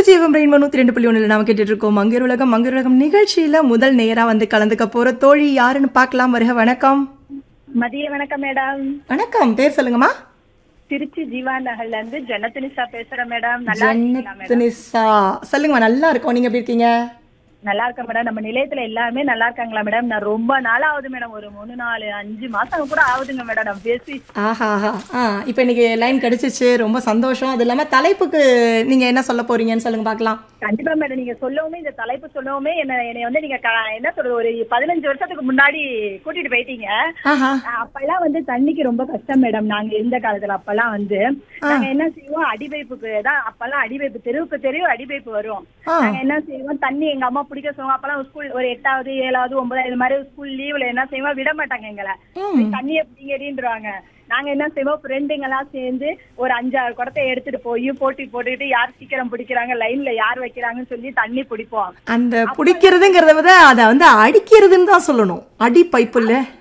திருச்சிவம் rainbow நூத்தி ரெண்டு புள்ளி ஒண்ணுல நாம கேட்டுட்டு இருக்கோம் மங்கர் உலகம் மங்கர் உலகம் நிகழ்ச்சியில முதல் நேரா வந்து கலந்துக்க போற தோழி யாருன்னு பார்க்கலாம் வருக வணக்கம் மதிய வணக்கம் மேடம் வணக்கம் பேர் சொல்லுங்கம்மா திருச்சி ஜீவா நகர்ல இருந்து ஜனத்தினிஷா பேசுறேன் மேடம் நல்லா இருக்கீங்களா மேடம் ஜன்னத்னிசா சொல்லுங்கம்மா நல்லா இருக்கோம் நீங்க எப்படி இருக்கீங்க நல்லா இருக்கேன் மேடம் நம்ம நிலையத்துல எல்லாருமே நல்லா இருக்காங்களா மேடம் நான் ரொம்ப நாள் ஆகுது மேடம் ஒரு மூணு நாலு அஞ்சு மாசம் கூட ஆகுதுங்க மேடம் நான் பேசி ஆஹா ஆஹா ஆ இப்போ இன்னைக்கு லைன் கிடைச்சிச்சு ரொம்ப சந்தோஷம் அது இல்லாம தலைப்புக்கு நீங்க என்ன சொல்ல போறீங்கன்னு சொல்லுங்க பார்க்கலாம் கண்டிப்பா மேடம் நீங்க சொல்லவுமே இந்த தலைப்பு சொல்லவுமே என்ன என்னை வந்து நீங்க க- என்ன சொல்றது ஒரு பதினஞ்சு வருஷத்துக்கு முன்னாடி கூட்டிட்டு போயிட்டீங்க ஆஹா அப்பெல்லாம் வந்து தண்ணிக்கு ரொம்ப கஷ்டம் மேடம் நாங்க இருந்த காலத்துல அப்பெல்லாம் வந்து நாங்க என்ன செய்வோம் அடிபைப்புக்கு தான் அப்பெல்லாம் அடிபைப்பு தெருவுக்கு தெருவு அடிபைப்பு வரும் ஆ. நாங்க என்ன செய்வோம் தண்ணி எங்க அம்மா பிடிக்க சொல்லுவோம் அப்பெல்லாம் ஸ்கூல் ஒரு எட்டாவது ஏழாவது ஒன்பதாவது இது மாதிரி ஸ்கூல் லீவ்ல என்ன செய்வோம் விட மாட்டாங்க எங்களை ம். தண்ணியை பிடிங்கடின்றாங்க நாங்க என்ன செய்வோம் ஃப்ரெண்டுங்க எல்லாம் சேர்ந்து ஒரு அஞ்சாறு குடத்தை எடுத்துட்டு போய் போட்டி போட்டுக்கிட்டு யார் சீக்கிரம் பிடிக்கிறாங்க லைன்ல யார் வைக்கிறாங்கன்னு சொல்லி தண்ணி பிடிப்போம் அந்த பிடிக்கிறதுங்கிறத விட அதை வந்து அடிக்கிறதுன்னு தான் சொல்லணும் அடி பைப்பு இல்ல